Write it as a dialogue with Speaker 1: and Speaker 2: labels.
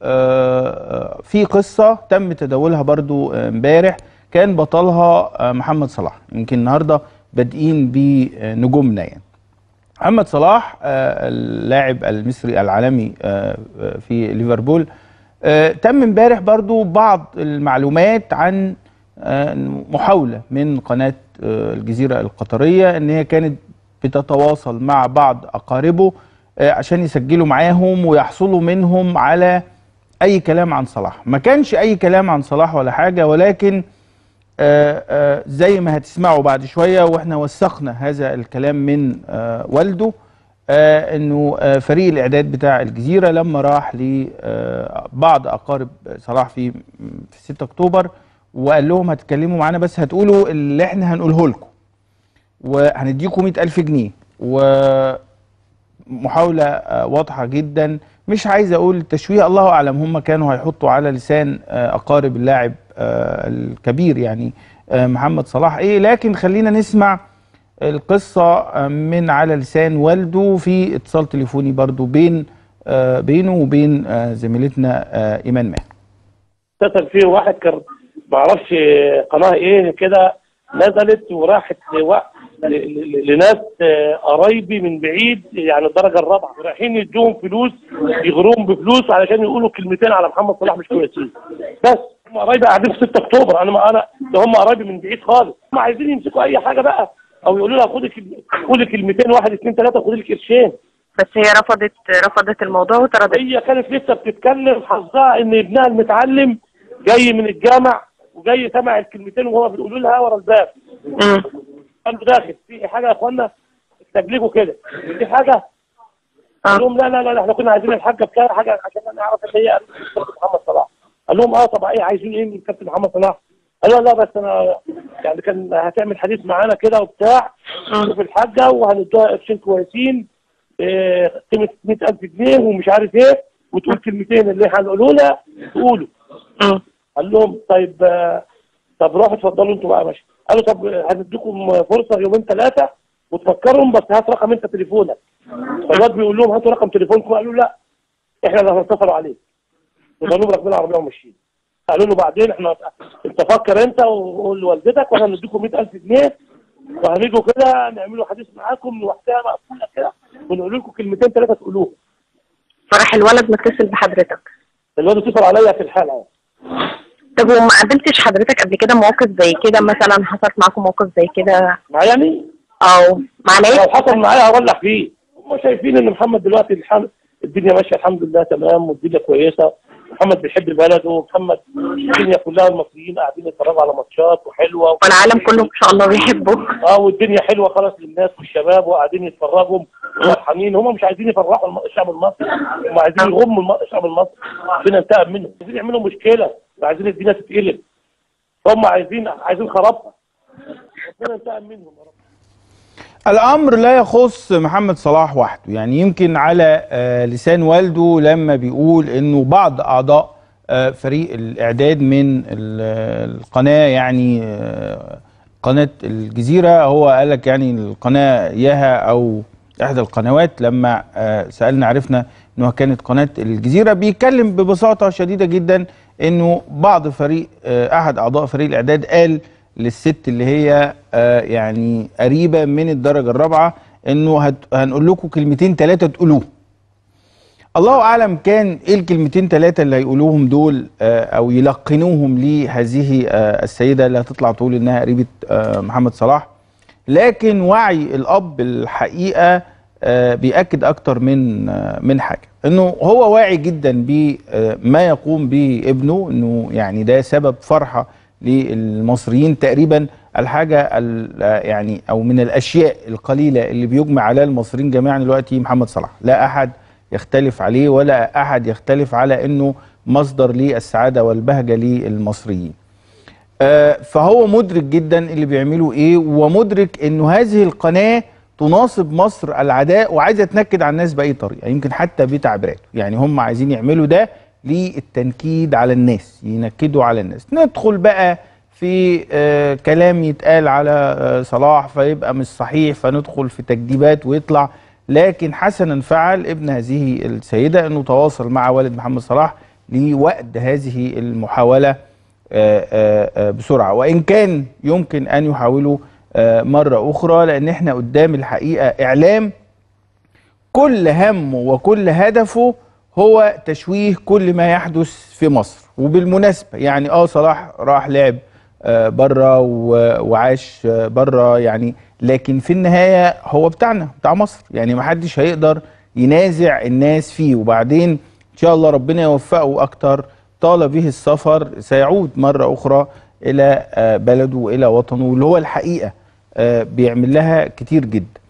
Speaker 1: آه، في قصه تم تداولها برضو امبارح كان بطلها آه، محمد صلاح يمكن النهارده بادئين بنجومنا يعني محمد صلاح آه، اللاعب المصري العالمي آه، آه، في ليفربول آه، تم امبارح برضو بعض المعلومات عن آه، محاولة من قناة آه، الجزيرة القطرية ان هي كانت بتتواصل مع بعض اقاربه آه، عشان يسجلوا معاهم ويحصلوا منهم على اي كلام عن صلاح ما كانش اي كلام عن صلاح ولا حاجة ولكن آه، آه، زي ما هتسمعوا بعد شوية واحنا وثقنا هذا الكلام من آه، والده آه، انه آه، فريق الاعداد بتاع الجزيرة لما راح لبعض اقارب صلاح في في 6 اكتوبر وقال لهم هتكلموا معانا بس هتقولوا اللي احنا هنقوله لكم وهنديكم 100000 جنيه ومحاولة آه، واضحة جدا مش عايز اقول تشويه الله اعلم هم كانوا هيحطوا على لسان آه، اقارب اللاعب آه، الكبير يعني آه، محمد صلاح ايه لكن خلينا نسمع القصة آه، من على لسان والده في اتصال تليفوني برضو بين آه، بينه وبين آه، زميلتنا آه، ايمان ماهر
Speaker 2: اتصل فيه واحد كان ما اعرفش قناه ايه كده نزلت وراحت لوا- ل- ل- لناس آه، قرايبي من بعيد يعني الدرجه الرابعه رايحين يدوهم فلوس يغروهم بفلوس علشان يقولوا كلمتين على محمد صلاح مش كويسين بس هم قرايبي قاعدين في 6 اكتوبر انا ما انا ده هم قرايبي من بعيد خالص هم عايزين يمسكوا اي حاجه بقى او يقولوا لها خدي كل- قولي كلمتين واحد اثنين ثلاثه خدي لك قرشين
Speaker 3: بس هي رفضت رفضت الموضوع وطردت
Speaker 2: هي كانت لسه بتتكلم حظها ان ابنها المتعلم جاي من الجامع وجاي سمع الكلمتين وهو بيقولوا لها ورا الباب
Speaker 3: مم.
Speaker 2: قال له داخل في حاجه يا اخوانا استجلبوا كده في حاجه قال لهم لا لا لا احنا كنا عايزين الحاجه بتاع حاجه عشان نعرف ان هي كابتن محمد صلاح قال لهم اه طب ايه عايزين ايه من كابتن محمد صلاح قالوا لا بس انا يعني كان هتعمل حديث معانا كده وبتاع شوف الحاجه وهندوها قرشين كويسين إيه، قيمه 100000 جنيه ومش عارف ايه وتقول كلمتين اللي هنقوله لها تقولوا
Speaker 3: مم.
Speaker 2: قال لهم طيب آه، طب روحوا اتفضلوا انتوا بقى ماشي قالوا طب هنديكم فرصه يومين ثلاثه وتفكروا بس هات رقم انت تليفونك فالواد بيقول لهم هاتوا رقم تليفونكم قالوا لا احنا اللي هنتصلوا عليه وقالوا لهم راكبين العربيه وماشيين قالوا له بعدين احنا انت فكر انت وقول لوالدتك واحنا هنديكم 100000 جنيه وهنيجوا كده نعملوا حديث معاكم لوحدها مقفوله كده ونقول لكم كلمتين ثلاثه تقولوهم
Speaker 3: فراح الولد متصل بحضرتك
Speaker 2: الواد اتصل عليا في الحاله
Speaker 3: طب وما قابلتش حضرتك قبل كده مواقف زي كده مثلا حصلت معاكم موقف زي كده
Speaker 2: معايا يعني
Speaker 3: او مع
Speaker 2: لو
Speaker 3: ناس
Speaker 2: حصل معايا هولع فيه هم شايفين ان محمد دلوقتي الحمد الدنيا ماشيه الحمد لله تمام والدنيا كويسه محمد بيحب بلده محمد الدنيا كلها المصريين قاعدين يتفرجوا على ماتشات وحلوه
Speaker 3: والعالم كله ان شاء الله بيحبه
Speaker 2: اه والدنيا حلوه خلاص للناس والشباب وقاعدين يتفرجوا وفرحانين هم مش عايزين يفرحوا الم- الشعب المصري هم عايزين يغموا الم- الشعب المصري ربنا ينتقم منهم عايزين يعملوا مشكله عايزين الدنيا تتقلب هم عايزين عايزين خرابها ربنا ينتقم منهم يا رب
Speaker 1: الامر لا يخص محمد صلاح وحده يعني يمكن على آه، لسان والده لما بيقول انه بعض اعضاء آه، فريق الاعداد من ال- القناه يعني آه، قناه الجزيره هو قال لك يعني القناه ياها او احدى القنوات لما آه، سالنا عرفنا انه كانت قناه الجزيره بيتكلم ببساطه شديده جدا انه بعض فريق آه، احد اعضاء فريق الاعداد قال للست اللي هي آه، يعني قريبه من الدرجه الرابعه انه هت- هنقول لكم كلمتين ثلاثه تقولوه الله اعلم كان ايه الكلمتين ثلاثه اللي هيقولوهم دول آه، او يلقنوهم لهذه آه، السيده اللي هتطلع تقول انها قريبه آه، محمد صلاح لكن وعي الاب الحقيقه آه، بيأكد اكتر من آه، من حاجه انه هو واعي جدا بما يقوم به ابنه انه يعني ده سبب فرحه للمصريين تقريبا الحاجه ال- يعني او من الاشياء القليله اللي بيجمع عليها المصريين جميعا دلوقتي محمد صلاح لا احد يختلف عليه ولا احد يختلف على انه مصدر للسعاده والبهجه للمصريين آه، فهو مدرك جدا اللي بيعمله ايه ومدرك انه هذه القناه تناصب مصر العداء وعايزه تنكد على الناس باي طريقه يمكن حتى بتعبيراته يعني هم عايزين يعملوا ده للتنكيد على الناس ينكدوا على الناس ندخل بقى في آه كلام يتقال على آه صلاح فيبقى مش صحيح فندخل في تكذيبات ويطلع لكن حسنا فعل ابن هذه السيده انه تواصل مع والد محمد صلاح لوأد هذه المحاولة آه، آه، آه، بسرعة وإن كان يمكن أن يحاولوا آه، مرة أخرى لأن احنا قدام الحقيقة إعلام كل همه وكل هدفه هو تشويه كل ما يحدث في مصر وبالمناسبة يعني اه صلاح راح لعب آه، بره و- وعاش آه، بره يعني لكن في النهاية هو بتاعنا بتاع مصر يعني ما حدش هيقدر ينازع الناس فيه وبعدين ان شاء الله ربنا يوفقه اكتر طال به السفر سيعود مرة اخرى الى آه، بلده والى وطنه اللي هو الحقيقة آه، بيعمل لها كتير جدا